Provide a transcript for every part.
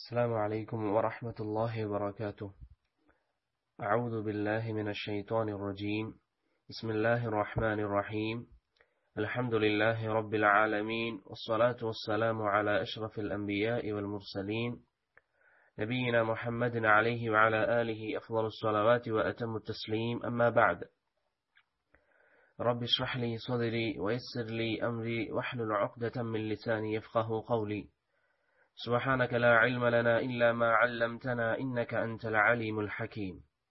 السلام عليكم ورحمة الله وبركاته أعوذ بالله من الشيطان الرجيم بسم الله الرحمن الرحيم الحمد لله رب العالمين والصلاة والسلام على أشرف الأنبياء والمرسلين نبينا محمد عليه وعلى آله أفضل الصلوات وأتم التسليم أما بعد رب اشرح لي صدري ويسر لي أمري واحلل عقدة من لساني يفقه قولي سبحانك لا علم لنا إلا ما علمتنا إنك أنت العليم الحكيم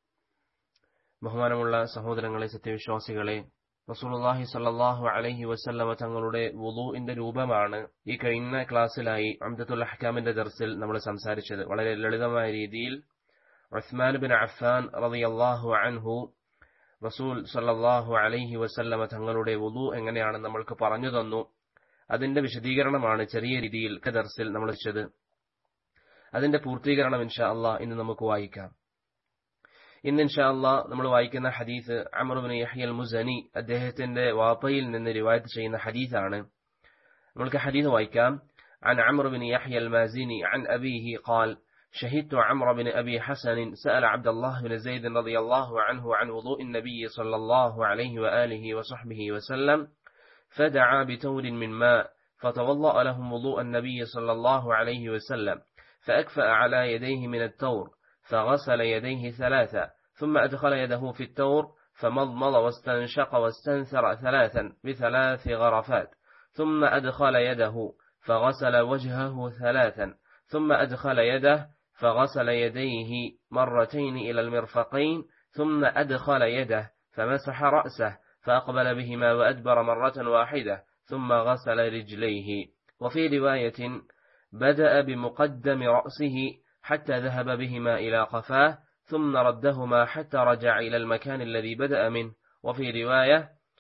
ബഹുമാനമുള്ള സഹോദരങ്ങളെ സത്യവിശ്വാസികളെ റസൂലുള്ളാഹി സല്ലല്ലാഹു അലൈഹി വസല്ലമ തങ്ങളുടെ വുളൂഇന്റെ രൂപമാണ് ഈ കഴിഞ്ഞ ക്ലാസ്സിലായി അംദത്തുൽ അഹ്കാമിന്റെ ദർസിൽ നമ്മൾ സംസാരിച്ചത് വളരെ ലളിതമായ രീതിയിൽ ഉസ്മാൻ ബിൻ അഫ്ഫാൻ റളിയല്ലാഹു അൻഹു റസൂൽ സല്ലല്ലാഹു അലൈഹി വസല്ലമ തങ്ങളുടെ വുളു എങ്ങനെയാണെന്ന് നമ്മൾക്ക് പറഞ്ഞു തന്നു അതിന്റെ വിശദീകരണമാണ് ചെറിയ രീതിയിൽ ദർസിൽ നമ്മൾ വെച്ചത് അതിന്റെ പൂർത്തീകരണം ഇൻഷാ അള്ളാഹ് ഇന്ന് നമുക്ക് വായിക്കാം ഇന്ന് ഇൻഷാ അള്ളാഹ് നമ്മൾ വായിക്കുന്ന ഹദീസ് അമറുബിൻ യഹ്യൽ മുസനി അദ്ദേഹത്തിന്റെ വാപ്പയിൽ നിന്ന് റിവായത്ത് ചെയ്യുന്ന ഹദീസാണ് നമ്മൾക്ക് ഹദീസ് വായിക്കാം عن عمرو بن يحيى المازني عن أبيه قال شهدت عمرو بن أبي حسن سأل عبد الله بن زيد رضي الله عنه عن وضوء النبي صلى الله عليه وآله وصحبه وسلم فدعا بتور من ماء فتوضأ لهم وضوء النبي صلى الله عليه وسلم فأكفأ على يديه من التور فغسل يديه ثلاثا ثم أدخل يده في التور فمضمض واستنشق واستنثر ثلاثا بثلاث غرفات ثم أدخل يده فغسل وجهه ثلاثا ثم أدخل يده فغسل يديه مرتين إلى المرفقين ثم أدخل يده فمسح رأسه فأقبل بهما وأدبر مرة واحدة ثم غسل رجليه وفي رواية بدأ بمقدم رأسه حتى ذهب بهما إلى قفاه ثم ردهما حتى رجع إلى المكان الذي بدأ منه وفي رواية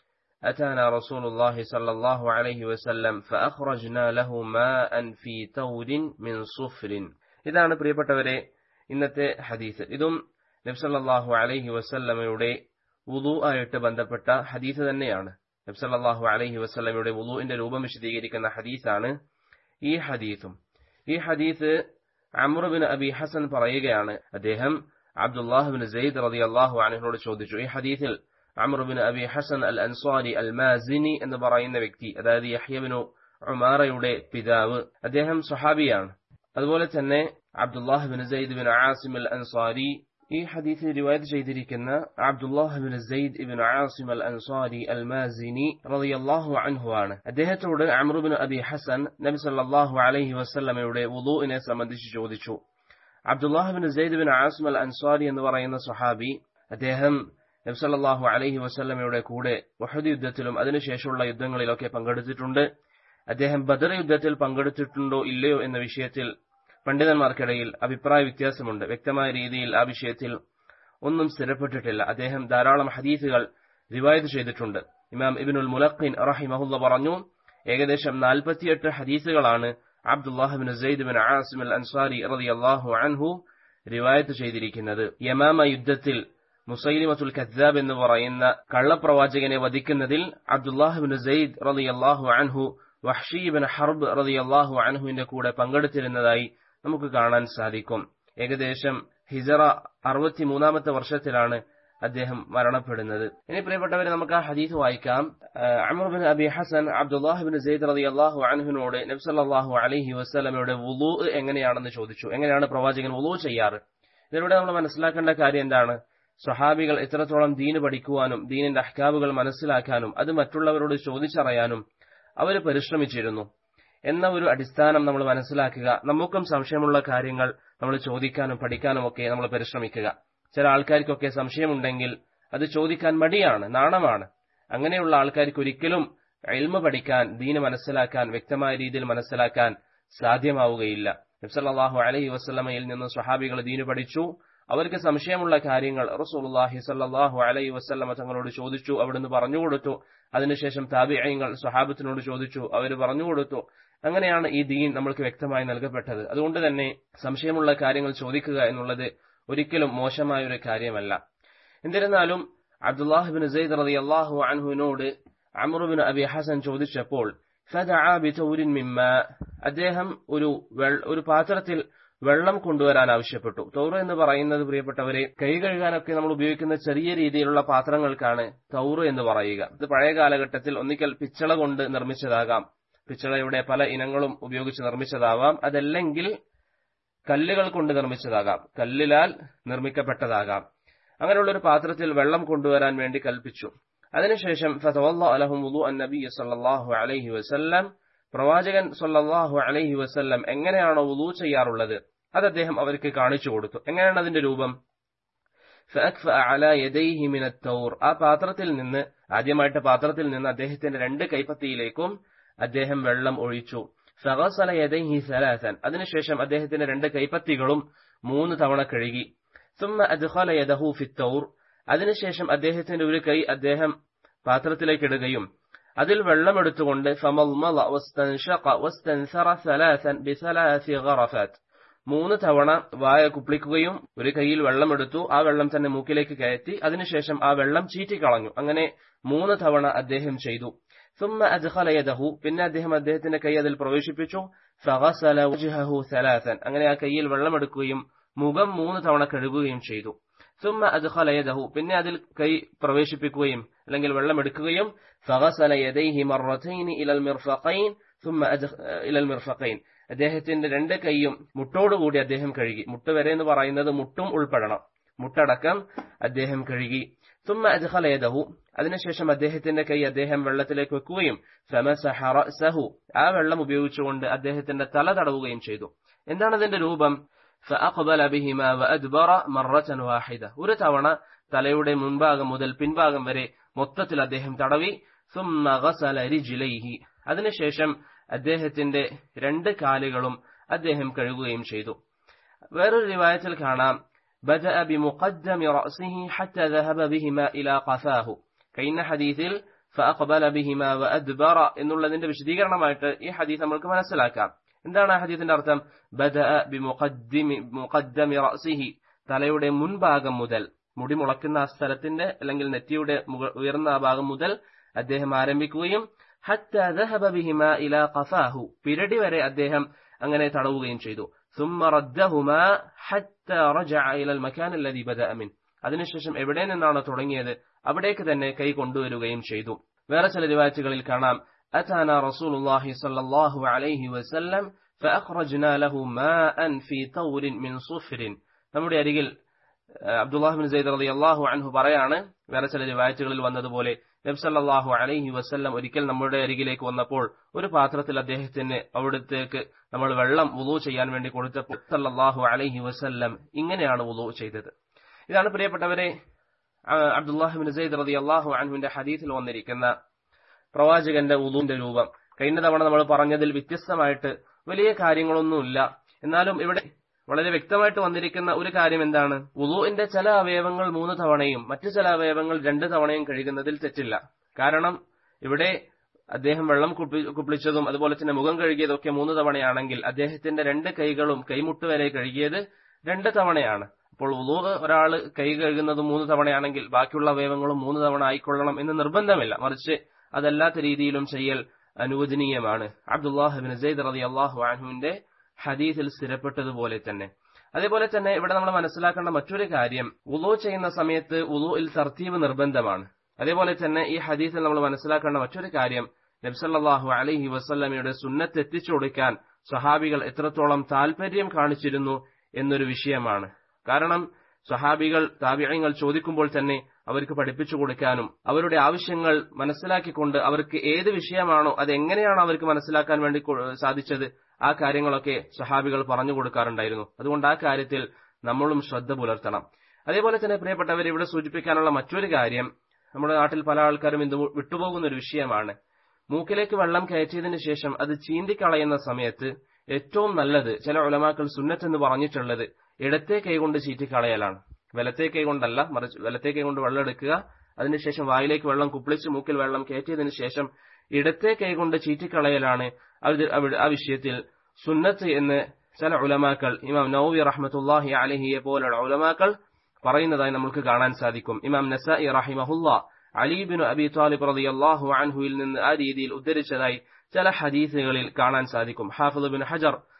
أتانا رسول الله صلى الله عليه وسلم فأخرجنا له ماء في تود من صفر ഇതാണ് പ്രിയപ്പെട്ടവരെ ഇന്നത്തെ ഹദീസ് ഇതും നബ്സല്ലാഹു അലൈഹി വസല്ലമയുടെ വുളു ആയിട്ട് ബന്ധപ്പെട്ട ഹദീസ് തന്നെയാണ് നബ്സല്ലാഹു അലൈഹി വസല്ലമയുടെ വുളുവിന്റെ രൂപം വിശദീകരിക്കുന്ന ഹദീസാണ് ഈ ഹദീസും ഈ ഹദീസ് അമ്രുബിൻ അബി ഹസൻ പറയുകയാണ് അദ്ദേഹം അബ്ദുല്ലാഹുബിൻ സെയ്ദ് റതി അള്ളാഹു അനഹിനോട് ചോദിച്ചു ഈ ഹദീസിൽ അമ്രുബിൻ അബി ഹസൻ അൽ അൻസ്വാരി അൽ മാസിനി എന്ന് പറയുന്ന വ്യക്തി അതായത് യഹ്യബിനു ഉമാറയുടെ പിതാവ് അദ്ദേഹം സ്വഹാബിയാണ് അതുപോലെ തന്നെ Abdullah bin Zaid bin Asim al Ansari ഈ ഹദീസിൽ റിവായത്ത് ചെയ്തിരിക്കുന്ന അബ്ദുല്ലാഹുബിൻ സെയ്ദ് ഇബിൻ ആസിം അൽ അൻസാരി അൽ മാസിനി റളിയല്ലാഹു അൻഹു ആണ് അദ്ദേഹത്തോട് അമ്രുബിൻ അബി ഹസൻ നബി സല്ലല്ലാഹു അലൈഹി വസല്ലമയുടെ വുളൂഇനെ സംബന്ധിച്ച് ചോദിച്ചു Abdullah bin Zaid bin Asim al Ansari എന്ന് പറയുന്ന സ്വഹാബി അദ്ദേഹം നബി സല്ലല്ലാഹു അലൈഹി വസല്ലമയുടെ കൂടെ വഹദ് യുദ്ധത്തിലും അതിനുശേഷമുള്ള യുദ്ധങ്ങളിലൊക്കെ പങ്കെടുത്തിട്ടുണ്ട് അദ്ദേഹം ബദർ യുദ്ധത്തിൽ പങ്കെടുത്തിട്ടുണ്ടോ ഇല്ലയോ എന്ന വിഷയത്തിൽ പണ്ഡിതന്മാർക്കിടയിൽ അഭിപ്രായ വ്യത്യാസമുണ്ട് വ്യക്തമായ രീതിയിൽ ആ വിഷയത്തിൽ ഒന്നും സ്ഥിരപ്പെട്ടിട്ടില്ല അദ്ദേഹം ധാരാളം ഹദീസുകൾ റിവായത്ത് ചെയ്തിട്ടുണ്ട് ഇമാം ഇബിനുൽ മുലഖിൻ റഹിമഹുല്ല പറഞ്ഞു ഏകദേശം നാൽപ്പത്തിയെട്ട് ഹദീസുകളാണ് Abdullahi bin Zaid bin Asim al Ansari റളിയല്ലാഹു അൻഹു റിവായത്ത് ചെയ്തിരിക്കുന്നത് യമാമ യുദ്ധത്തിൽ മുസൈലിമത്തുൽ കദ്ദാബ് എന്ന് പറയുന്ന കള്ളപ്രവാചകനെ വധിക്കുന്നതിൽ അബ്ദുല്ലാഹിബിൻ സെയ്ദ് റളിയല്ലാഹു അൻഹു വഹ്ഷീബിൻ ഹർബ് റളിയല്ലാഹു അൻഹുവിന്റെ കൂടെ പങ്കെടുത്തിരുന്നതായി നമുക്ക് കാണാൻ സാധിക്കും ഏകദേശം ഹിജറ അറുപത്തിമൂന്നാമത്തെ വർഷത്തിലാണ് അദ്ദേഹം മരണപ്പെടുന്നത് ഇനി പ്രിയപ്പെട്ടവരെ നമുക്ക് ആ ഹദീസ് വായിക്കാം അമർബിൻ അബി ഹസൻ അബ്ദുല്ലാഹിബിൻ സെയ്ദ് റതി അള്ളാഹു അൻഹുവിനോട് നബ്സല്ലാഹു അലഹി വസ്ലമയുടെ വുളു എങ്ങനെയാണെന്ന് ചോദിച്ചു എങ്ങനെയാണ് പ്രവാചകൻ വുളു ചെയ്യാറ് ഇതിലൂടെ നമ്മൾ മനസ്സിലാക്കേണ്ട കാര്യം എന്താണ് സ്വഹാബികൾ എത്രത്തോളം ദീന് പഠിക്കുവാനും ദീനിന്റെ അഹ്കാബുകൾ മനസ്സിലാക്കാനും അത് മറ്റുള്ളവരോട് ചോദിച്ചറിയാനും അവർ പരിശ്രമിച്ചിരുന്നു എന്ന ഒരു അടിസ്ഥാനം നമ്മൾ മനസ്സിലാക്കുക നമുക്കും സംശയമുള്ള കാര്യങ്ങൾ നമ്മൾ ചോദിക്കാനും പഠിക്കാനും ഒക്കെ നമ്മൾ പരിശ്രമിക്കുക ചില ആൾക്കാർക്കൊക്കെ സംശയമുണ്ടെങ്കിൽ അത് ചോദിക്കാൻ മടിയാണ് നാണമാണ് അങ്ങനെയുള്ള ആൾക്കാർക്ക് ഒരിക്കലും എൽമ പഠിക്കാൻ ദീന് മനസ്സിലാക്കാൻ വ്യക്തമായ രീതിയിൽ മനസ്സിലാക്കാൻ സാധ്യമാവുകയില്ല നബ്സല്ലാഹു അലഹി വസ്ലമയിൽ നിന്ന് സ്വഹാബികൾ ദീന് പഠിച്ചു അവർക്ക് സംശയമുള്ള കാര്യങ്ങൾ റസൂലുള്ളാഹി സല്ലല്ലാഹു അലൈഹി വസല്ലമ തങ്ങളോട് ചോദിച്ചു അവിടുന്ന് പറഞ്ഞു കൊടുത്തു അതിനുശേഷം താബിഅയങ്ങൾ സ്വഹാബത്തിനോട് ചോദിച്ചു അവർ പറഞ്ഞു കൊടുത്തു അങ്ങനെയാണ് ഈ ദീൻ നമ്മൾക്ക് വ്യക്തമായി നൽകപ്പെട്ടത് അതുകൊണ്ട് തന്നെ സംശയമുള്ള കാര്യങ്ങൾ ചോദിക്കുക എന്നുള്ളത് ഒരിക്കലും മോശമായ ഒരു കാര്യമല്ല എന്നിരുന്നാലും അബ്ദുല്ലാഹിബിൻ സെയ്ദ് റതി അള്ളാഹു അൻഹുവിനോട് അമറുബിൻ അബി ഹസൻ ചോദിച്ചപ്പോൾ ഫദഅ ബിതൗരിൻ മിമ്മ അദ്ദേഹം ഒരു ഒരു പാത്രത്തിൽ വെള്ളം കൊണ്ടുവരാൻ ആവശ്യപ്പെട്ടു തൗറ് എന്ന് പറയുന്നത് പ്രിയപ്പെട്ടവരെ കൈ കഴുകാനൊക്കെ നമ്മൾ ഉപയോഗിക്കുന്ന ചെറിയ രീതിയിലുള്ള പാത്രങ്ങൾക്കാണ് തൗറ് എന്ന് പറയുക ഇത് പഴയ കാലഘട്ടത്തിൽ ഒന്നിക്കൽ പിച്ചള കൊണ്ട് നിർമ്മിച്ചതാകാം പിച്ചളയുടെ പല ഇനങ്ങളും ഉപയോഗിച്ച് നിർമ്മിച്ചതാവാം അതല്ലെങ്കിൽ കല്ലുകൾ കൊണ്ട് നിർമ്മിച്ചതാകാം കല്ലിലാൽ നിർമ്മിക്കപ്പെട്ടതാകാം അങ്ങനെയുള്ള ഒരു പാത്രത്തിൽ വെള്ളം കൊണ്ടുവരാൻ വേണ്ടി കൽപ്പിച്ചു അതിനുശേഷം നബി സല്ലല്ലാഹു അലൈഹി വസല്ലം പ്രവാചകൻ സല്ലല്ലാഹു അലൈഹി വസല്ലം എങ്ങനെയാണോ വുളു ചെയ്യാറുള്ളത് അത് അദ്ദേഹം അവർക്ക് കാണിച്ചു കൊടുത്തു എങ്ങനെയാണ് അതിന്റെ രൂപം ആ പാത്രത്തിൽ നിന്ന് ആദ്യമായിട്ട് പാത്രത്തിൽ നിന്ന് അദ്ദേഹത്തിന്റെ രണ്ട് കൈപ്പത്തിയിലേക്കും അദ്ദേഹം വെള്ളം ഒഴിച്ചു ഫഗസല യദൈഹി സലാസൻ അതിനുശേഷം അദ്ദേഹത്തിന്റെ രണ്ട് കൈപ്പത്തികളും മൂന്ന് തവണ കഴുകി സുമ്മ അദ്ഖല യദഹു ഫിത്തൗർ അതിനുശേഷം അദ്ദേഹത്തിന്റെ ഒരു കൈ അദ്ദേഹം പാത്രത്തിലേക്ക് ഇടുകയും അതിൽ വെള്ളമെടുത്തുകൊണ്ട് ഫമൽമല വസ്തൻഷഖ വസ്തൻസറ സലാസൻ ബിസലാസി ഗറഫാത്ത് മൂന്ന് തവണ വായ കുപ്പിളിക്കുകയും ഒരു കൈയിൽ വെള്ളമെടുത്തു ആ വെള്ളം തന്നെ മൂക്കിലേക്ക് കയറ്റി അതിനുശേഷം ആ വെള്ളം ചീറ്റിക്കളഞ്ഞു അങ്ങനെ മൂന്ന് തവണ അദ്ദേഹം ചെയ്തു ثم أدخل يده പിന്നെ അദ്ദേഹം അദ്ദേഹത്തിന്റെ കൈ അതിൽ പ്രവേശിപ്പിച്ചു فغسل وجهه ثلاثا അങ്ങനെ ആ കൈയിൽ വെള്ളമെടുക്കുകയും മുഖം മൂന്ന് തവണ കഴുകുകയും ചെയ്തു ثم أدخل يده പിന്നെ അതിൽ കൈ പ്രവേശിപ്പിക്കുകയും അല്ലെങ്കിൽ വെള്ളമെടുക്കുകയും فغسل يديه مرتين إلى المرفقين ثم إلى المرفقين അദ്ദേഹത്തിന്റെ രണ്ട് കൈയും മുട്ടോടുകൂടി അദ്ദേഹം കഴുകി മുട്ട് വരെ എന്ന് പറയുന്നത് മുട്ടും ഉൾപ്പെടണം മുട്ടടക്കം അദ്ദേഹം കഴുകി ثم أدخل يده അതിനുശേഷം അദ്ദേഹത്തിന്റെ കൈ അദ്ദേഹം വെള്ളത്തിലേക്ക് വെക്കുകയും فمسح رأسه ആ വെള്ളം ഉപയോഗിച്ചുകൊണ്ട് അദ്ദേഹത്തിന്റെ തല തടവുകയും ചെയ്തു എന്താണ് അതിന്റെ രൂപം فأقبل بهما وأدبر مرة واحدة ഒരു തവണ തലയുടെ മുൻഭാഗം മുതൽ പിൻഭാഗം വരെ മൊത്തത്തിൽ അദ്ദേഹം തടവി ثم غسل رجليه അതിനുശേഷം അദ്ദേഹത്തിന്റെ രണ്ട് കാലുകളും അദ്ദേഹം കഴുകുകയും ചെയ്തു വേറൊരു റിവായത്തിൽ കാണാം بدأ بمقدم رأسه حتى ذهب بهما إلى قفاه കഴിഞ്ഞ ഹദീസിൽ فأقبل بهما وأدبر എന്നുള്ളതിന്റെ വിശദീകരണമായിട്ട് ഈ ഹദീസ് നമ്മൾക്ക് മനസ്സിലാക്കാം എന്താണ് ആ ഹദീസിന്റെ അർത്ഥം بدأ بمقدم مقدم رأسه തലയുടെ മുൻഭാഗം മുതൽ മുടി മുളക്കുന്ന ആ സ്ഥലത്തിന്റെ അല്ലെങ്കിൽ നെറ്റിയുടെ ഉയർന്ന ആ ഭാഗം മുതൽ അദ്ദേഹം ആരംഭിക്കുകയും حتى ذهب بهما إلى قفاه പിരടി വരെ അദ്ദേഹം അങ്ങനെ തടവുകയും ചെയ്തു ثم ردهما حتى رجع إلى المكان الذي بدأ منه അതിനുശേഷം എവിടെ നിന്നാണ് തുടങ്ങിയത് അവിടേക്ക് തന്നെ കൈ കൊണ്ടുവരികയും ചെയ്തു വേറെ ചില റിവായത്തുകളിൽ കാണാം أتانا رسول الله صلى الله عليه وسلم فأخرجنا له ماء في طور من صفر നമ്മുടെ അരികിൽ അബ്ദുല്ലാഹിബിൻ സെയ്ദ് റളി അള്ളാഹു അൻഹു പറയാണ് വേറെ ചില റിവായത്തുകളിൽ വന്നതുപോലെ നബ്സല്ലാഹു അലൈഹി വസ്ല്ലം ഒരിക്കൽ നമ്മുടെ അരികിലേക്ക് വന്നപ്പോൾ ഒരു പാത്രത്തിൽ അദ്ദേഹത്തിന് അവിടത്തേക്ക് നമ്മൾ വെള്ളം വുളു ചെയ്യാൻ വേണ്ടി കൊടുത്തപ്പോൾ സല്ലാഹു അലൈഹി വസ്ല്ലം ഇങ്ങനെയാണ് വുളു ചെയ്തത് ഇതാണ് പ്രിയപ്പെട്ടവരെ അബ്ദുല്ലാഹിബിൻ സെയ്ദ് റതി അള്ളാഹു അൻഹുവിന്റെ ഹദീസിൽ വന്നിരിക്കുന്ന പ്രവാചകന്റെ വുളുവിന്റെ രൂപം കഴിഞ്ഞ തവണ നമ്മൾ പറഞ്ഞതിൽ വ്യത്യസ്തമായിട്ട് വലിയ കാര്യങ്ങളൊന്നുമില്ല എന്നാലും ഇവിടെ വളരെ വ്യക്തമായിട്ട് വന്നിരിക്കുന്ന ഒരു കാര്യം എന്താണ് വുളുവിന്റെ ചില അവയവങ്ങൾ മൂന്ന് തവണയും മറ്റു ചില അവയവങ്ങൾ രണ്ട് തവണയും കഴുകുന്നതിൽ തെറ്റില്ല കാരണം ഇവിടെ അദ്ദേഹം വെള്ളം കുപ്പിളിച്ചതും അതുപോലെ തന്നെ മുഖം കഴുകിയതൊക്കെ മൂന്ന് തവണയാണെങ്കിൽ അദ്ദേഹത്തിന്റെ രണ്ട് കൈകളും കൈമുട്ട് വരെ കഴുകിയത് രണ്ട് തവണയാണ് അപ്പോൾ ഉളൂ ഒരാൾ കൈ കഴുകുന്നത് മൂന്ന് തവണയാണെങ്കിൽ ബാക്കിയുള്ള അവയവങ്ങളും മൂന്ന് തവണ ആയിക്കൊള്ളണം എന്ന് നിർബന്ധമില്ല മറിച്ച് അതല്ലാത്ത രീതിയിലും ചെയ്യൽ അനുവദനീയമാണ് അബ്ദുല്ലാഹിബിൻ സെയ്ദ് റതി അള്ളാഹു അൻഹുവിന്റെ ഹദീസിൽ സ്ഥിരപ്പെട്ടതുപോലെ തന്നെ അതേപോലെ തന്നെ ഇവിടെ നമ്മൾ മനസ്സിലാക്കേണ്ട മറ്റൊരു കാര്യം ഉളു ചെയ്യുന്ന സമയത്ത് ഉളുയിൽ തർത്തീവ് നിർബന്ധമാണ് അതേപോലെ തന്നെ ഈ ഹദീസിൽ നമ്മൾ മനസ്സിലാക്കേണ്ട മറ്റൊരു കാര്യം നബ്സല്ലാഹു അലഹി വസ്ല്ലമയുടെ സുന്നത്ത് എത്തിച്ചു കൊടുക്കാൻ സഹാബികൾ എത്രത്തോളം താല്പര്യം കാണിച്ചിരുന്നു എന്നൊരു വിഷയമാണ് കാരണം സഹാബികൾ താപിഴങ്ങൾ ചോദിക്കുമ്പോൾ തന്നെ അവർക്ക് പഠിപ്പിച്ചു കൊടുക്കാനും അവരുടെ ആവശ്യങ്ങൾ മനസ്സിലാക്കിക്കൊണ്ട് അവർക്ക് ഏത് വിഷയമാണോ അത് എങ്ങനെയാണ് അവർക്ക് മനസ്സിലാക്കാൻ വേണ്ടി സാധിച്ചത് ആ കാര്യങ്ങളൊക്കെ സഹാബികൾ പറഞ്ഞു കൊടുക്കാറുണ്ടായിരുന്നു അതുകൊണ്ട് ആ കാര്യത്തിൽ നമ്മളും ശ്രദ്ധ പുലർത്തണം അതേപോലെ തന്നെ പ്രിയപ്പെട്ടവർ ഇവിടെ സൂചിപ്പിക്കാനുള്ള മറ്റൊരു കാര്യം നമ്മുടെ നാട്ടിൽ പല ആൾക്കാരും ഇത് വിട്ടുപോകുന്ന ഒരു വിഷയമാണ് മൂക്കിലേക്ക് വെള്ളം കയറ്റിയതിനു ശേഷം അത് ചീന്തിക്കളയുന്ന സമയത്ത് ഏറ്റവും നല്ലത് ചില ഉലമാക്കൾ സുന്നത്ത് എന്ന് പറഞ്ഞിട്ടുള്ളത് ഇടത്തെ കൈകൊണ്ട് ചീറ്റിക്കളയലാണ് വലത്തെ കൈ കൊണ്ടല്ല മറിച്ച് വലത്തെ കൈ കൊണ്ട് വെള്ളം എടുക്കുക അതിനുശേഷം വായിലേക്ക് വെള്ളം കുപ്പിളിച്ച് മൂക്കിൽ വെള്ളം കയറ്റിയതിനു ശേഷം ഇടത്തെ കൈ കൊണ്ട് ചീറ്റിക്കളയലാണ് ആ വിഷയത്തിൽ സുന്നത്ത് എന്ന് ചില ഉലമാക്കൾ ഇമാം നൌവി റഹ്മത്തുല്ലാഹി അലഹിയെ പോലുള്ള ഉലമാക്കൾ പറയുന്നതായി നമുക്ക് കാണാൻ സാധിക്കും ഇമാം നസായി റഹിമഹുല്ല അലീബിനു അബി താലിബ് റളിയല്ലാഹു അൻഹുവിൽ നിന്ന് ആ രീതിയിൽ ഉദ്ധരിച്ചതായി ചില ഹദീസുകളിൽ കാണാൻ സാധിക്കും ഹാഫിദ് ബിൻ ഹജർ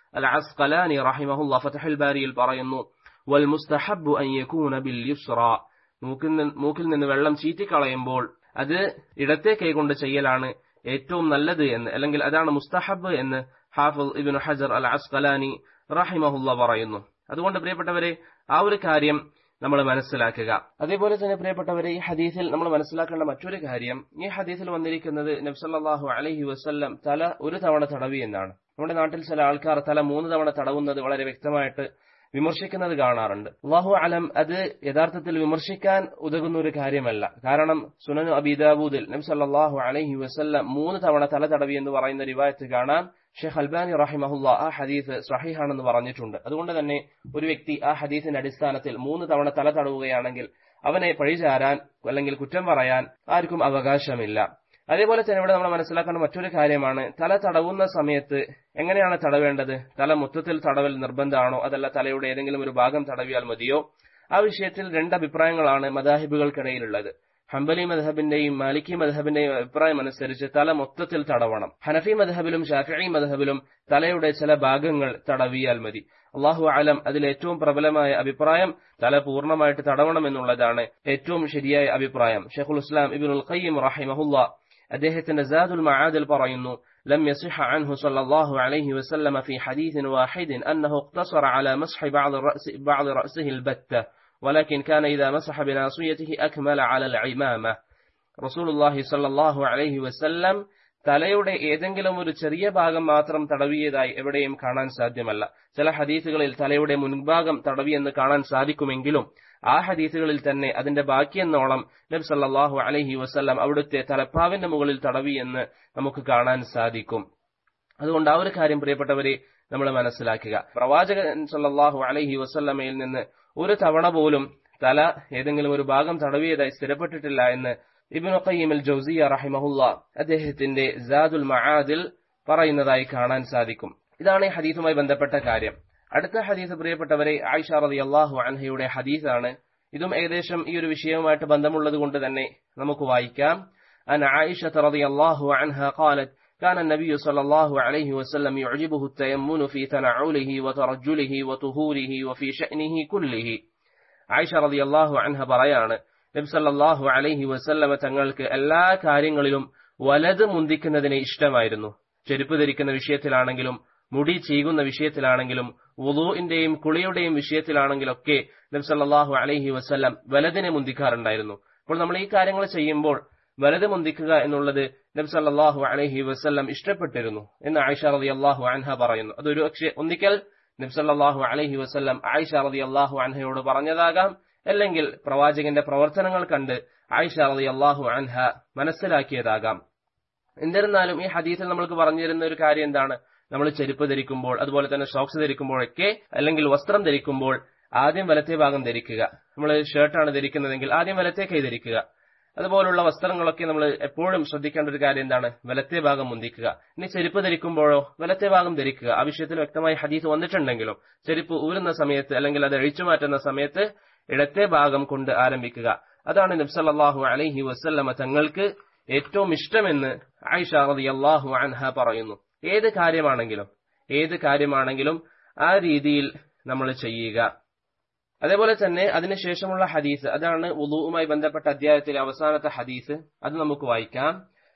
അൽ അസ്കലാനി റഹിമഹുല്ല ഫതഹുൽ ബാരിയിൽ പറയുന്നു വൽ മുസ്തഹബ്ബു അൻ യകൂന ബിൽ യുസ്റ മൂക്കിൽ നിന്ന് മൂക്കിൽ നിന്ന് വെള്ളം ചീറ്റിക്കളയുമ്പോൾ അത് ഇടത്തെ കൈകൊണ്ട് ചെയ്യലാണ് ഏറ്റവും നല്ലത് എന്ന് അല്ലെങ്കിൽ അതാണ് മുസ്തഹബ് എന്ന് ഹാഫിൾ ഇബിൻ ഹജർ അൽ അസ്കലാനി റഹിമഹുല്ല പറയുന്നു അതുകൊണ്ട് പ്രിയപ്പെട്ടവരെ ആ ഒരു കാര്യം നമ്മൾ മനസ്സിലാക്കുക അതേപോലെ തന്നെ പ്രിയപ്പെട്ടവരെ ഈ ഹദീസിൽ നമ്മൾ മനസ്സിലാക്കേണ്ട മറ്റൊരു കാര്യം ഈ ഹദീസിൽ വന്നിരിക്കുന്നത് നബ്സല്ലാഹു അലഹി വസ്ല്ലം തല ഒരു തവണ തടവി എന്നാണ് നമ്മുടെ നാട്ടിൽ ചില ആൾക്കാർ തല മൂന്ന് തവണ തടവുന്നത് വളരെ വ്യക്തമായിട്ട് വിമർശിക്കുന്നത് കാണാറുണ്ട് അള്ളാഹു അലം അത് യഥാർത്ഥത്തിൽ വിമർശിക്കാൻ ഉതകുന്ന ഒരു കാര്യമല്ല കാരണം സുനനു അബിദാബൂദിൽ നബ്സല്ലാഹു അലഹി വസ്ല്ലം മൂന്ന് തവണ തല തടവി എന്ന് പറയുന്ന റിവായത്ത് കാണാം ഷെയ്ഖ് അൽബാനി റഹിമഹുല്ല ആ ഹദീസ് സഹിഹാണെന്ന് പറഞ്ഞിട്ടുണ്ട് അതുകൊണ്ട് തന്നെ ഒരു വ്യക്തി ആ ഹദീസിന്റെ അടിസ്ഥാനത്തിൽ മൂന്ന് തവണ തല തടവുകയാണെങ്കിൽ അവനെ പഴിചാരാൻ അല്ലെങ്കിൽ കുറ്റം പറയാൻ ആർക്കും അവകാശമില്ല അതേപോലെ തന്നെ ഇവിടെ നമ്മൾ മനസ്സിലാക്കേണ്ട മറ്റൊരു കാര്യമാണ് തല തടവുന്ന സമയത്ത് എങ്ങനെയാണ് തടവേണ്ടത് തല മൊത്തത്തിൽ തടവൽ നിർബന്ധമാണോ അതല്ല തലയുടെ ഏതെങ്കിലും ഒരു ഭാഗം തടവിയാൽ മതിയോ ആ വിഷയത്തിൽ രണ്ട് അഭിപ്രായങ്ങളാണ് മദാഹിബുകൾക്കിടയിലുള്ളത് ഹംബലി മധഹബിന്റെയും മാലിക്കി മധഹബിന്റെയും അഭിപ്രായം അനുസരിച്ച് തല മൊത്തത്തിൽ തടവണം ഹനഫി മധഹബിലും ഷാഫി മധഹബിലും തലയുടെ ചില ഭാഗങ്ങൾ തടവിയാൽ മതി അള്ളാഹു ആലം അതിൽ ഏറ്റവും പ്രബലമായ അഭിപ്രായം തല പൂർണ്ണമായിട്ട് തടവണമെന്നുള്ളതാണ് ഏറ്റവും ശരിയായ അഭിപ്രായം ഷെഖുൽ ഇസ്ലാം ഇബിനുൽ ഖയ്യം റഹിമഹുല്ല അദ്ദേഹത്തിന്റെ സാദുൽ മആദിൽ പറയുന്നു لم يصح عنه صلى الله عليه وسلم في حديث واحد أنه اقتصر على مسح بعض الرأس بعض رأسه البتة ولكن كان إذا مسح بناصيته أكمل على العمامة رسول الله صلى الله عليه وسلم തലയുടെ ഏതെങ്കിലും ഒരു ചെറിയ ഭാഗം മാത്രം തടവിയതായി എവിടെയും കാണാൻ സാധ്യമല്ല ചില ഹദീസുകളിൽ തലയുടെ മുൻഭാഗം തടവിയെന്ന് കാണാൻ സാധിക്കുമെങ്കിലും ആ ഹദീസുകളിൽ തന്നെ അതിന്റെ ബാക്കിയെന്നോളം നബി സല്ലാഹു അലഹി വസ്ല്ലാം അവിടുത്തെ തലപ്പാവിന്റെ മുകളിൽ തടവിയെന്ന് നമുക്ക് കാണാൻ സാധിക്കും അതുകൊണ്ട് ആ ഒരു കാര്യം പ്രിയപ്പെട്ടവരെ നമ്മൾ മനസ്സിലാക്കുക പ്രവാചകൻ സല്ലാഹു അലഹി വസ്ല്ലമയിൽ നിന്ന് ഒരു തവണ പോലും തല ഏതെങ്കിലും ഒരു ഭാഗം തടവിയതായി സ്ഥിരപ്പെട്ടിട്ടില്ല എന്ന് ഇബിനു ഖയ്യിം അൽ ജൗസിയ റഹിമഹുല്ല അദ്ദേഹത്തിന്റെ സാദുൽ മആദിൽ പറയുന്നതായി കാണാൻ സാധിക്കും ഇതാണ് ഈ ഹദീസുമായി ബന്ധപ്പെട്ട കാര്യം അടുത്ത ഹദീസ് പ്രിയപ്പെട്ടവരെ ആയിഷ റതി അള്ളാഹു അൻഹയുടെ ഹദീസാണ് ഇതും ഏകദേശം ഈ ഒരു വിഷയവുമായിട്ട് ബന്ധമുള്ളത് കൊണ്ട് തന്നെ നമുക്ക് വായിക്കാം അൻ ആയിഷ റതി അള്ളാഹു അൻഹ قالت كان النبي صلى الله عليه وسلم يعجبه التيمن في تنعله وترجله وطهوره وفي شأنه كله ആയിഷ റതി അള്ളാഹു അൻഹ പറയാണ് നബി സല്ലല്ലാഹു അലൈഹി വസല്ലമ തങ്ങൾക്ക് എല്ലാ കാര്യങ്ങളിലും വലത് മുന്തിക്കുന്നതിനെ ഇഷ്ടമായിരുന്നു ചെരുപ്പ് ധരിക്കുന്ന വിഷയത്തിലാണെങ്കിലും മുടി ചീകുന്ന വിഷയത്തിലാണെങ്കിലും വുളുവിന്റെയും കുളിയുടെയും വിഷയത്തിലാണെങ്കിലൊക്കെ നബി സല്ലല്ലാഹു അലൈഹി വസല്ലം വലതിനെ മുന്തിക്കാറുണ്ടായിരുന്നു അപ്പോൾ നമ്മൾ ഈ കാര്യങ്ങൾ ചെയ്യുമ്പോൾ വലത് മുന്തിക്കുക എന്നുള്ളത് നബി സല്ലല്ലാഹു അലൈഹി വസല്ലം ഇഷ്ടപ്പെട്ടിരുന്നു എന്ന് ആയിഷ റളിയല്ലാഹു അൻഹ പറയുന്നു അതൊരു പക്ഷേ ഒന്നിക്കൽ നബി സല്ലല്ലാഹു അലൈഹി വസല്ലം ആയിഷ റളിയല്ലാഹു അൻഹയോട് പറഞ്ഞതാകാം അല്ലെങ്കിൽ പ്രവാചകന്റെ പ്രവർത്തനങ്ങൾ കണ്ട് ആയിഷ റളിയല്ലാഹു അൻഹ മനസ്സിലാക്കിയതാകാം എന്നിരുന്നാലും ഈ ഹദീസിൽ നമ്മൾക്ക് പറഞ്ഞു തരുന്ന ഒരു കാര്യം എന്താണ് നമ്മൾ ചെരുപ്പ് ധരിക്കുമ്പോൾ അതുപോലെ തന്നെ ഷോക്സ് ധരിക്കുമ്പോഴൊക്കെ അല്ലെങ്കിൽ വസ്ത്രം ധരിക്കുമ്പോൾ ആദ്യം വലത്തെ ഭാഗം ധരിക്കുക നമ്മൾ ഷർട്ടാണ് ധരിക്കുന്നതെങ്കിൽ ആദ്യം വലത്തെ കൈ ധരിക്കുക അതുപോലുള്ള വസ്ത്രങ്ങളൊക്കെ നമ്മൾ എപ്പോഴും ശ്രദ്ധിക്കേണ്ട ഒരു കാര്യം എന്താണ് വലത്തെ ഭാഗം മുന്തിക്കുക ഇനി ചെരുപ്പ് ധരിക്കുമ്പോഴോ വലത്തെ ഭാഗം ധരിക്കുക ആ വിഷയത്തിൽ വ്യക്തമായി ഹദീസ് വന്നിട്ടുണ്ടെങ്കിലും ചെരുപ്പ് ഊരുന്ന സമയത്ത് അല്ലെങ്കിൽ അത് അഴിച്ചു മാറ്റുന്ന സമയത്ത് ഇടത്തെ ഭാഗം കൊണ്ട് ആരംഭിക്കുക അതാണ് നബ്സല്ലാഹു അലൈഹി വസ്ല്ലമ തങ്ങൾക്ക് ഏറ്റവും ഇഷ്ടമെന്ന് ആയിഷ റളിയല്ലാഹു അൻഹ പറയുന്നു ഏത് കാര്യമാണെങ്കിലും ഏത് കാര്യമാണെങ്കിലും ആ രീതിയിൽ നമ്മൾ ചെയ്യുക അതേപോലെ തന്നെ അതിനുശേഷമുള്ള ഹദീസ് അതാണ് ഉളുവുമായി ബന്ധപ്പെട്ട അധ്യായത്തിലെ അവസാനത്തെ ഹദീസ് അത് നമുക്ക് വായിക്കാം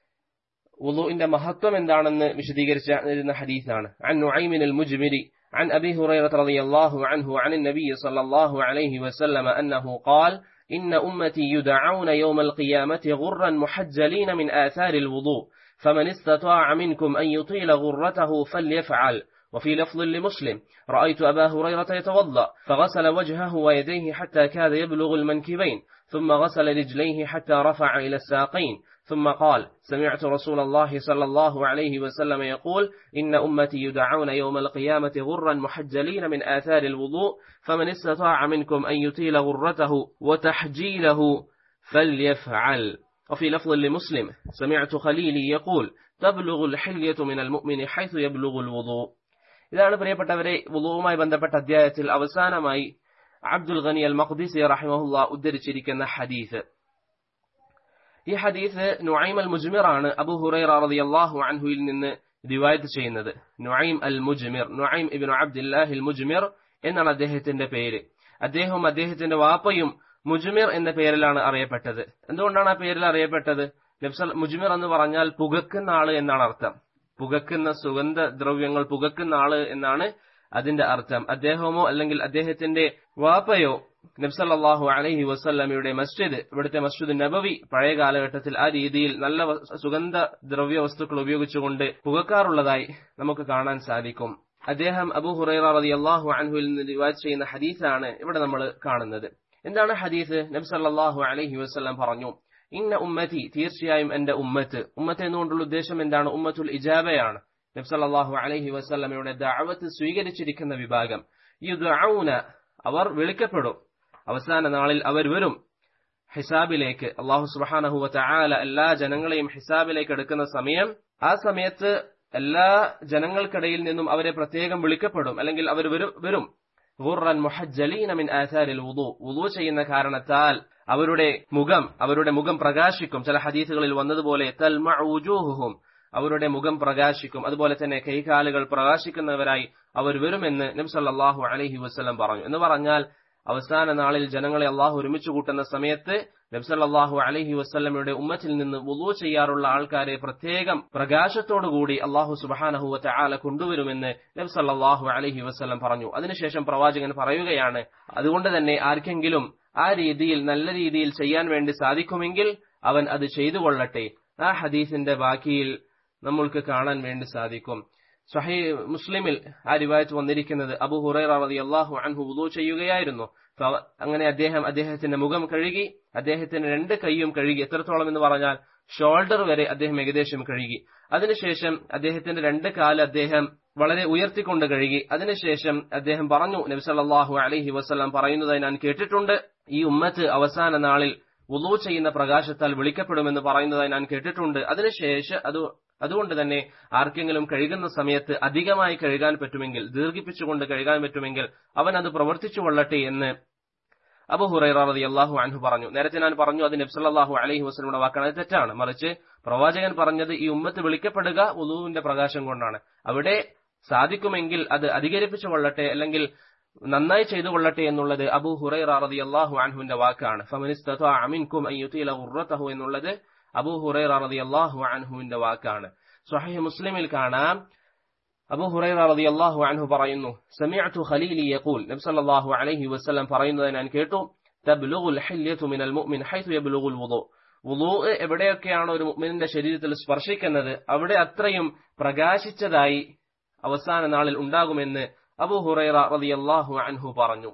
ഉളുവിന്റെ മഹത്വം എന്താണെന്ന് വിശദീകരിച്ചിരുന്ന ഹദീസാണ് عن نعيم المجمري عن أبي هريرة رضي الله عنه عن النبي صلى الله عليه وسلم أنه قال إن أمتي يدعون يوم القيامة غرا محجلين من آثار الوضوء فمن استطاع منكم أن يطيل غرته فليفعل وفي لفظ لمسلم رأيت أبا هريرة يتوضأ فغسل وجهه ويديه حتى كاد يبلغ المنكبين ثم غسل رجليه حتى رفع إلى الساقين ثم قال سمعت رسول الله صلى الله عليه وسلم يقول إن أمتي يدعون يوم القيامة غرا محجلين من آثار الوضوء فمن استطاع منكم أن يطيل غرته وتحجيله فليفعل وفي لفظ لمسلم سمعت خليلي يقول تبلغ الحلية من المؤمن حيث يبلغ الوضوء ഇതാണ് പ്രിയപ്പെട്ടവരെ വുളുവുമായി ബന്ധപ്പെട്ട അധ്യായത്തിൽ അവസാനമായി അബ്ദുൽ ഖനി അൽ മഖ്ദിസി റഹിമഹുല്ല ഉദ്ധരിച്ചിരിക്കുന്ന ഹദീസ് ഈ ഹദീസ് നുഐം അൽ മുജ്മിർ ആണ് അബു ഹുറൈറ റളിയല്ലാഹു അൻഹുവിൽ നിന്ന് റിവായത്ത് ചെയ്യുന്നത് നുഐം അൽ മുജ്മിർ നുഐം ഇബിൻ അബ്ദുല്ലാഹി അൽ മുജ്മിർ എന്നാണ് അദ്ദേഹത്തിന്റെ പേര് അദ്ദേഹവും അദ്ദേഹത്തിന്റെ വാപ്പയും മുജ്മിർ എന്ന പേരിലാണ് അറിയപ്പെട്ടത് എന്തുകൊണ്ടാണ് ആ പേരിൽ അറിയപ്പെട്ടത് നബ്സൽ മുജ്മിർ എന്ന് പറഞ്ഞാൽ പുകക്കുന്ന ആള് എന്നാണ് അർത്ഥം പുകക്കുന്ന സുഗന്ധ ദ്രവ്യങ്ങൾ പുകക്കുന്ന ആള് എന്നാണ് അതിന്റെ അർത്ഥം അദ്ദേഹമോ അല്ലെങ്കിൽ അദ്ദേഹത്തിന്റെ വാപ്പയോ നബ്സല്ലാഹു അലഹി വസ്ല്ലമയുടെ മസ്ജിദ് ഇവിടുത്തെ മസ്ജിദ് നബവി പഴയ കാലഘട്ടത്തിൽ ആ രീതിയിൽ നല്ല സുഗന്ധ ദ്രവ്യ വസ്തുക്കൾ ഉപയോഗിച്ചുകൊണ്ട് പുകക്കാറുള്ളതായി നമുക്ക് കാണാൻ സാധിക്കും അദ്ദേഹം അബു ഹുറൈറ റതി അള്ളാഹു അൻഹുവിൽ നിന്ന് റിവാജ് ചെയ്യുന്ന ഹദീസാണ് ഇവിടെ നമ്മൾ കാണുന്നത് എന്താണ് ഹദീസ് നബ്സല്ലാഹു അലഹി വസ്ലം പറഞ്ഞു ഇന്ന ഉമ്മത്തി തീർച്ചയായും എന്റെ ഉമ്മത്ത് ഉമ്മത്ത് എന്നുകൊണ്ടുള്ള ഉദ്ദേശം എന്താണ് ഉമ്മത്തുൽ ഇജാബയാണ് നബ്സല്ലാഹു അലഹി വസ്ലമയുടെ ദാവത്ത് സ്വീകരിച്ചിരിക്കുന്ന വിഭാഗം യുദ്ഔന അവർ വിളിക്കപ്പെടും അവസാന നാളിൽ അവർ വരും ഹിസാബിലേക്ക് അള്ളാഹു സുബാനഹുവ ചായാല എല്ലാ ജനങ്ങളെയും ഹിസാബിലേക്ക് എടുക്കുന്ന സമയം ആ സമയത്ത് എല്ലാ ജനങ്ങൾക്കിടയിൽ നിന്നും അവരെ പ്രത്യേകം വിളിക്കപ്പെടും അല്ലെങ്കിൽ അവർ വരും ഗുർറൻ മുഹജ്ജലീന മിൻ ആഥാരിൽ വുദു വുദു ചെയ്യുന്ന കാരണത്താൽ അവരുടെ മുഖം അവരുടെ മുഖം പ്രകാശിക്കും ചില ഹദീസുകളിൽ വന്നതുപോലെ തൽമഊജൂഹും അവരുടെ മുഖം പ്രകാശിക്കും അതുപോലെ തന്നെ കൈകാലുകൾ പ്രകാശിക്കുന്നവരായി അവർ വരുമെന്ന് നബ്സല്ലാഹു അലഹി വസ്ലം പറഞ്ഞു എന്ന് പറഞ്ഞാൽ അവസാന നാളിൽ ജനങ്ങളെ അള്ളാഹു ഒരുമിച്ച് കൂട്ടുന്ന സമയത്ത് നബ്സല്ലാഹു അലഹി വസ്ല്ലമയുടെ ഉമ്മത്തിൽ നിന്ന് വുളു ചെയ്യാറുള്ള ആൾക്കാരെ പ്രത്യേകം പ്രകാശത്തോടുകൂടി അള്ളാഹു സുബാനഹുവറ്റ ആല കൊണ്ടുവരുമെന്ന് നബ്സല്ലാഹു അലഹി വസ്ല്ലം പറഞ്ഞു അതിനുശേഷം പ്രവാചകൻ പറയുകയാണ് അതുകൊണ്ട് തന്നെ ആർക്കെങ്കിലും ആ രീതിയിൽ നല്ല രീതിയിൽ ചെയ്യാൻ വേണ്ടി സാധിക്കുമെങ്കിൽ അവൻ അത് ചെയ്തു കൊള്ളട്ടെ ആ ഹദീസിന്റെ ബാക്കിയിൽ നമ്മൾക്ക് കാണാൻ വേണ്ടി സാധിക്കും സഹി മുസ്ലിമിൽ ആ റിവായത്ത് വന്നിരിക്കുന്നത് അബു ഹുറൈറ റതി അള്ളാഹു അൻഹു വുദു ചെയ്യുകയായിരുന്നു അങ്ങനെ അദ്ദേഹം അദ്ദേഹത്തിന്റെ മുഖം കഴുകി അദ്ദേഹത്തിന്റെ രണ്ട് കൈയും കഴുകി എത്രത്തോളം എന്ന് പറഞ്ഞാൽ ഷോൾഡർ വരെ അദ്ദേഹം ഏകദേശം കഴുകി അതിനുശേഷം അദ്ദേഹത്തിന്റെ രണ്ട് കാല് അദ്ദേഹം വളരെ ഉയർത്തിക്കൊണ്ട് കഴുകി അതിനുശേഷം അദ്ദേഹം പറഞ്ഞു നബ്സല്ലാഹു അലഹി വസ്ലാം പറയുന്നതായി ഞാൻ കേട്ടിട്ടുണ്ട് ഈ ഉമ്മത്ത് അവസാന നാളിൽ വുളു ചെയ്യുന്ന പ്രകാശത്താൽ വിളിക്കപ്പെടുമെന്ന് പറയുന്നതായി ഞാൻ കേട്ടിട്ടുണ്ട് അതിനുശേഷം അത് അതുകൊണ്ട് തന്നെ ആർക്കെങ്കിലും കഴുകുന്ന സമയത്ത് അധികമായി കഴുകാൻ പറ്റുമെങ്കിൽ ദീർഘിപ്പിച്ചുകൊണ്ട് കഴുകാൻ പറ്റുമെങ്കിൽ അവൻ അത് പ്രവർത്തിച്ചു കൊള്ളട്ടെ എന്ന് അബു ഹുറൈറ റതി അള്ളാഹു അൻഹു പറഞ്ഞു നേരത്തെ ഞാൻ പറഞ്ഞു അത് നബ്സല്ലാഹു അലഹി വസ്ലമുടെ വാക്കാണ് അത് തെറ്റാണ് മറിച്ച് പ്രവാചകൻ പറഞ്ഞത് ഈ ഉമ്മത്ത് വിളിക്കപ്പെടുക ഉദുവിന്റെ പ്രകാശം കൊണ്ടാണ് അവിടെ സാധിക്കുമെങ്കിൽ അത് അധികരിപ്പിച്ചു കൊള്ളട്ടെ അല്ലെങ്കിൽ നന്നായി ചെയ്തു കൊള്ളട്ടെ എന്നുള്ളത് അബു ഹുറൈറ റതി അള്ളാഹു അൻഹുവിന്റെ വാക്കാണ് ഫമിനിസ്തമിൻകും ഉറത്തഹു എന്നുള്ളത് അബു ഹുറൈറ റതി അള്ളാഹു അൻഹുവിന്റെ വാക്കാണ് സ്വഹീഹ് മുസ്ലിമിൽ കാണാം അബു ഹുറൈറ റതി അള്ളാഹു അൻഹു പറയുന്നു സമീഅത്തു ഖലീലി യഖൂൽ നബി സല്ലല്ലാഹു അലൈഹി വസല്ലം പറയുന്നത് ഞാൻ കേട്ടു തബ്ലുഗുൽ ഹില്യതു മിനൽ മുഅ്മിൻ ഹൈതു യബ്ലുഗുൽ വുദു വുദു എവിടെയൊക്കെയാണ് ഒരു മുഅ്മിനിന്റെ ശരീരത്തിൽ സ്പർശിക്കുന്നത് അവിടെ അത്രയും പ്രകാശിച്ചതായി അവസാന നാളിൽ ഉണ്ടാകുമെന്ന് അബു ഹുറൈറ റളിയല്ലാഹു അൻഹു പറഞ്ഞു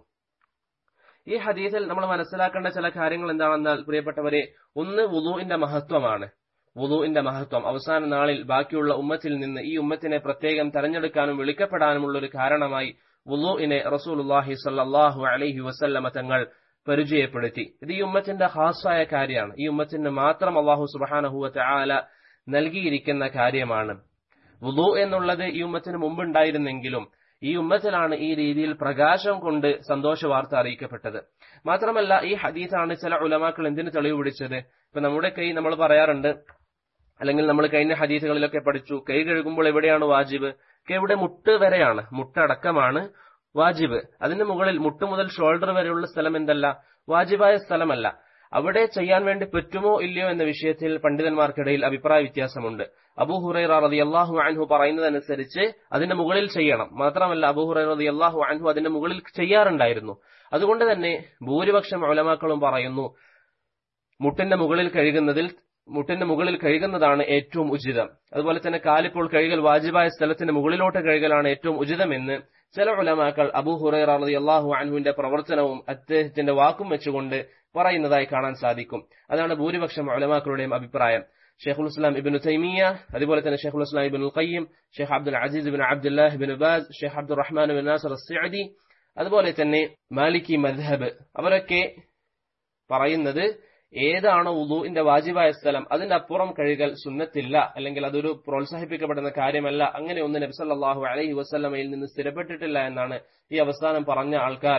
ഈ ഹദീസിൽ നമ്മൾ മനസ്സിലാക്കേണ്ട ചില കാര്യങ്ങൾ എന്താണെന്നാൽ പ്രിയപ്പെട്ടവരെ ഒന്ന് വുളുവിന്റെ മഹത്വമാണ് വുളുവിന്റെ മഹത്വം അവസാന നാളിൽ ബാക്കിയുള്ള ഉമ്മത്തിൽ നിന്ന് ഈ ഉമ്മത്തിനെ പ്രത്യേകം തെരഞ്ഞെടുക്കാനും വിളിക്കപ്പെടാനുമുള്ള ഒരു കാരണമായി വുളുവിനെ റസൂലുള്ളാഹി സ്വല്ലല്ലാഹു അലൈഹി വസല്ലമ തങ്ങൾ പരിചയപ്പെടുത്തി ഇത് ഈ ഉമ്മത്തിന്റെ ഹാസായ കാര്യമാണ് ഈ ഉമ്മത്തിന് മാത്രം അള്ളാഹു സുബാനഹുവ ആല നൽകിയിരിക്കുന്ന കാര്യമാണ് വുളു എന്നുള്ളത് ഈ ഉമ്മത്തിന് മുമ്പുണ്ടായിരുന്നെങ്കിലും ഈ ഉമ്മത്തിലാണ് ഈ രീതിയിൽ പ്രകാശം കൊണ്ട് സന്തോഷ വാർത്ത അറിയിക്കപ്പെട്ടത് മാത്രമല്ല ഈ ഹദീസാണ് ചില ഉലമാക്കൾ എന്തിനു തെളിവ് പിടിച്ചത് ഇപ്പൊ നമ്മുടെ കൈ നമ്മൾ പറയാറുണ്ട് അല്ലെങ്കിൽ നമ്മൾ കഴിഞ്ഞ ഹദീസുകളിലൊക്കെ പഠിച്ചു കൈ കഴുകുമ്പോൾ എവിടെയാണ് വാജിബ് എവിടെ മുട്ട് വരെയാണ് മുട്ടടക്കമാണ് വാജിബ് അതിന് മുകളിൽ മുട്ട് മുതൽ ഷോൾഡർ വരെയുള്ള സ്ഥലം എന്തല്ല വാജിബായ സ്ഥലമല്ല അവിടെ ചെയ്യാൻ വേണ്ടി പറ്റുമോ ഇല്ലയോ എന്ന വിഷയത്തിൽ പണ്ഡിതന്മാർക്കിടയിൽ അഭിപ്രായ വ്യത്യാസമുണ്ട് അബൂ ഹുറൈറ റതി അള്ളാഹു അൻഹു പറയുന്നതനുസരിച്ച് അതിന്റെ മുകളിൽ ചെയ്യണം മാത്രമല്ല അബൂ ഹുറൈറ റതി അള്ളാഹു അൻഹു അതിന്റെ മുകളിൽ ചെയ്യാറുണ്ടായിരുന്നു അതുകൊണ്ട് തന്നെ ഭൂരിപക്ഷം ഒലമാക്കളും പറയുന്നു മുട്ടിന്റെ മുകളിൽ കഴുകുന്നതിൽ മുട്ടിന്റെ മുകളിൽ കഴുകുന്നതാണ് ഏറ്റവും ഉചിതം അതുപോലെ തന്നെ കാലിപ്പോൾ കഴുകൽ വാജിബായ സ്ഥലത്തിന്റെ മുകളിലോട്ട് കഴുകലാണ് ഏറ്റവും ഉചിതമെന്ന് ചില ഉലമാക്കൾ അബൂ ഹുറൈറ റതി അള്ളാഹു അൻഹുവിന്റെ പ്രവർത്തനവും അദ്ദേഹത്തിന്റെ വാക്കും വെച്ചുകൊണ്ട് പറയുന്നതായി കാണാൻ സാധിക്കും അതാണ് ഭൂരിപക്ഷം ഉലമാക്കളുടെയും അഭിപ്രായം ഷെയ്ഖുൽ ഇസ്ലാം ഇബിനു തൈമിയ അതുപോലെ തന്നെ Shaykhul Islam Ibnul Qayyim Sheikh Abdul Aziz bin Abdullah bin Baz Sheikh Abdul Rahman bin Nasir Saadi അതുപോലെ തന്നെ മാലിക്കി മദ്ഹബ് അവരൊക്കെ പറയുന്നത് ഏതാണോ ഉദുവിന്റെ വാജിബായ സ്ഥലം അതിന്റെ അപ്പുറം കഴുകൽ സുന്നത്തില്ല അല്ലെങ്കിൽ അതൊരു പ്രോത്സാഹിപ്പിക്കപ്പെടുന്ന കാര്യമല്ല അങ്ങനെ ഒന്ന് നബ്സല്ലാഹു അലൈഹി വസ്ലമയിൽ നിന്ന് സ്ഥിരപ്പെട്ടിട്ടില്ല എന്നാണ് ഈ അവസാനം പറഞ്ഞ ആൾക്കാർ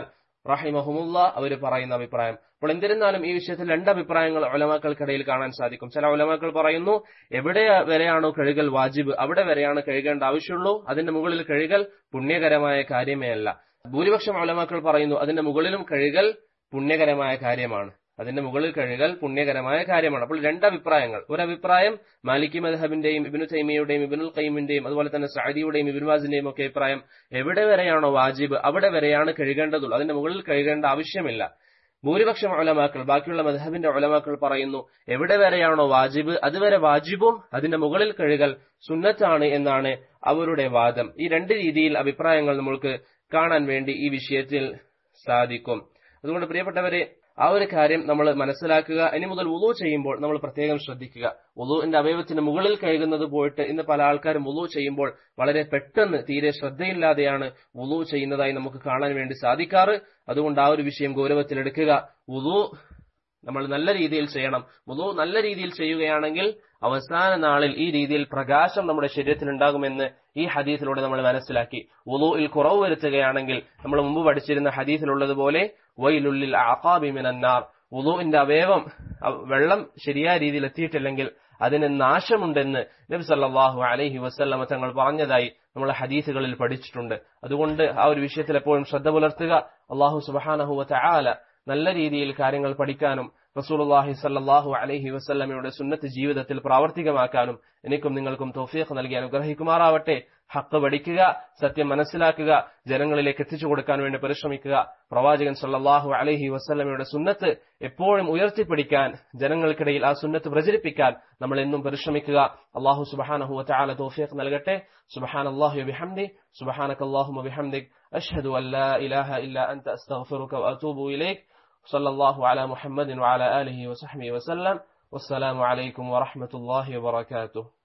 റഹിമഹുമുല്ല അവർ പറയുന്ന അഭിപ്രായം അപ്പോൾ എന്നിരുന്നാലും ഈ വിഷയത്തിൽ രണ്ട് അഭിപ്രായങ്ങൾ ഉലമാക്കൾക്കിടയിൽ കാണാൻ സാധിക്കും ചില ഉലമാക്കൾ പറയുന്നു എവിടെ വരെയാണോ കഴുകൽ വാജിബ് അവിടെ വരെയാണ് കഴുകേണ്ട ആവശ്യമുള്ളൂ അതിന്റെ മുകളിൽ കഴുകൽ പുണ്യകരമായ കാര്യമേ അല്ല ഭൂരിപക്ഷം ഉലമാക്കൾ പറയുന്നു അതിന്റെ മുകളിലും കഴുകൽ പുണ്യകരമായ കാര്യമാണ് അതിന്റെ മുകളിൽ കഴുകൽ പുണ്യകരമായ കാര്യമാണ് അപ്പോൾ രണ്ട് അഭിപ്രായങ്ങൾ ഒരു അഭിപ്രായം മാലിക്കി മദ്ഹബിന്റെയും ഇബിനു തൈമിയുടെയും ഇബിനുൽ ഖൈമിന്റെയും അതുപോലെ തന്നെ സഅദിയുടെയും ഇബിൻവാസിന്റെയും ഒക്കെ അഭിപ്രായം എവിടെ വരെയാണോ വാജിബ് അവിടെ വരെയാണ് കഴുകേണ്ടതുള്ളൂ അതിന്റെ മുകളിൽ കഴുകേണ്ട ആവശ്യമില്ല ഭൂരിപക്ഷം ഒലമാക്കൾ ബാക്കിയുള്ള മദ്ഹബിന്റെ ഒലമാക്കൾ പറയുന്നു എവിടെ വരെയാണോ വാജിബ് അതുവരെ വാജിബും അതിന്റെ മുകളിൽ കഴുകൽ സുന്നത്താണ് എന്നാണ് അവരുടെ വാദം ഈ രണ്ട് രീതിയിൽ അഭിപ്രായങ്ങൾ നമ്മൾക്ക് കാണാൻ വേണ്ടി ഈ വിഷയത്തിൽ സാധിക്കും അതുകൊണ്ട് പ്രിയപ്പെട്ടവരെ ആ ഒരു കാര്യം നമ്മൾ മനസ്സിലാക്കുക ഇനി മുതൽ ഉളു ചെയ്യുമ്പോൾ നമ്മൾ പ്രത്യേകം ശ്രദ്ധിക്കുക ഉളുവിന്റെ അവയവത്തിന് മുകളിൽ കഴുകുന്നത് പോയിട്ട് ഇന്ന് പല ആൾക്കാരും ഉളു ചെയ്യുമ്പോൾ വളരെ പെട്ടെന്ന് തീരെ ശ്രദ്ധയില്ലാതെയാണ് ഉളു ചെയ്യുന്നതായി നമുക്ക് കാണാൻ വേണ്ടി സാധിക്കാറ് അതുകൊണ്ട് ആ ഒരു വിഷയം ഗൗരവത്തിലെടുക്കുക ഉളു നമ്മൾ നല്ല രീതിയിൽ ചെയ്യണം ഉളു നല്ല രീതിയിൽ ചെയ്യുകയാണെങ്കിൽ അവസാന നാളിൽ ഈ രീതിയിൽ പ്രകാശം നമ്മുടെ ശരീരത്തിൽ ഉണ്ടാകുമെന്ന് ഈ ഹദീസിലൂടെ നമ്മൾ മനസ്സിലാക്കി ഉളുയിൽ കുറവ് വരുത്തുകയാണെങ്കിൽ നമ്മൾ മുമ്പ് പഠിച്ചിരുന്ന ഹദീസിലുള്ളതുപോലെ വൈലുള്ളിൽ ആകാബിമിനാർ ഉളുവിന്റെ അവയവം വെള്ളം ശരിയായ രീതിയിൽ എത്തിയിട്ടില്ലെങ്കിൽ അതിന് നാശമുണ്ടെന്ന് നബി സല്ലാഹു അലൈഹി വസ്ല്ലമ തങ്ങൾ പറഞ്ഞതായി നമ്മൾ ഹദീസുകളിൽ പഠിച്ചിട്ടുണ്ട് അതുകൊണ്ട് ആ ഒരു വിഷയത്തിൽ എപ്പോഴും ശ്രദ്ധ പുലർത്തുക അള്ളാഹു സുബാനഹുവ ആല നല്ല രീതിയിൽ കാര്യങ്ങൾ പഠിക്കാനും റസൂലുള്ളാഹി സല്ലല്ലാഹു അലൈഹി വസല്ലമയുടെ സുന്നത്ത് ജീവിതത്തിൽ പ്രാവർത്തികമാക്കാനും എനിക്കും നിങ്ങൾക്കും തൗഫീഖ് നൽകി അനുഗ്രഹിക്കുമാറാവട്ടെ ഹക്ക് പഠിക്കുക സത്യം മനസ്സിലാക്കുക ജനങ്ങളിലേക്ക് എത്തിച്ചു കൊടുക്കാൻ വേണ്ടി പരിശ്രമിക്കുക പ്രവാചകൻ സല്ലല്ലാഹു അലൈഹി വസല്ലമയുടെ സുന്നത്ത് എപ്പോഴും ഉയർത്തിപ്പിടിക്കാൻ ജനങ്ങൾക്കിടയിൽ ആ സുന്നത്ത് പ്രചരിപ്പിക്കാൻ നമ്മൾ എന്നും പരിശ്രമിക്കുക അള്ളാഹു സുബ്ഹാനഹു വതആല തൗഫീഖ് നൽകട്ടെ സുബ്ഹാനല്ലാഹി വബിഹംദി സുബ്ഹാനകല്ലാഹുമ്മ വബിഹംദിക് അഷ്ഹദു അൻ ലാ ഇലാഹ ഇല്ല അൻത അസ്തഗ്ഫിറുക വഅതൂബു ഇലൈക് صلى الله على محمد وعلى آله وصحبه وسلم والسلام عليكم ورحمة الله وبركاته